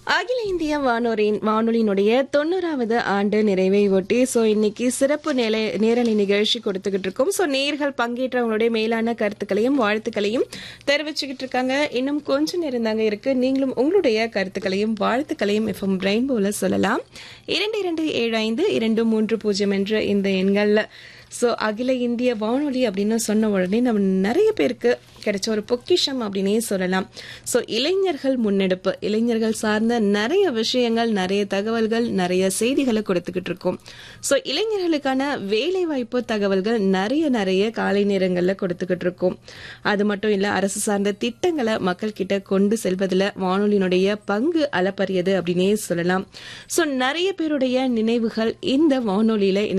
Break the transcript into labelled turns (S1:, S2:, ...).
S1: அகில இந்திய வானொலியின் வானொலியினுடைய தொண்ணூறாவது ஆண்டு நிறைவை ஒட்டி ஸோ இன்னைக்கு சிறப்பு நிலை நேரலை நிகழ்ச்சி கொடுத்துக்கிட்டு இருக்கோம் ஸோ நேர்கள் பங்கேற்றவங்களுடைய மேலான கருத்துக்களையும் வாழ்த்துக்களையும் தெரிவிச்சுக்கிட்டு இருக்காங்க இன்னும் கொஞ்ச நேரம் தாங்க இருக்கு நீங்களும் உங்களுடைய கருத்துக்களையும் வாழ்த்துக்களையும் எஃப்எம் ரெயின்போல சொல்லலாம் இரண்டு இரண்டு ஏழு ஐந்து இரண்டு மூன்று பூஜ்ஜியம் என்ற இந்த எண்கள்ல ஸோ அகில இந்திய வானொலி அப்படின்னு சொன்ன உடனே நம்ம நிறைய பேருக்கு கிடைச்ச ஒரு பொக்கிஷம் அப்படின்னே சொல்லலாம் ஸோ இளைஞர்கள் முன்னெடுப்பு இளைஞர்கள் சார்ந்த நிறைய விஷயங்கள் நிறைய தகவல்கள் நிறைய செய்திகளை கொடுத்துக்கிட்டு இருக்கோம் ஸோ இளைஞர்களுக்கான வேலை வாய்ப்பு தகவல்கள் நிறைய நிறைய காலை நேரங்களில் கொடுத்துக்கிட்டு இருக்கோம் அது மட்டும் இல்லை அரசு சார்ந்த திட்டங்களை மக்கள் கிட்ட கொண்டு செல்வதில் வானொலியினுடைய பங்கு அளப்பரியது அப்படின்னே சொல்லலாம் ஸோ நிறைய பேருடைய நினைவுகள் இந்த வானொலியில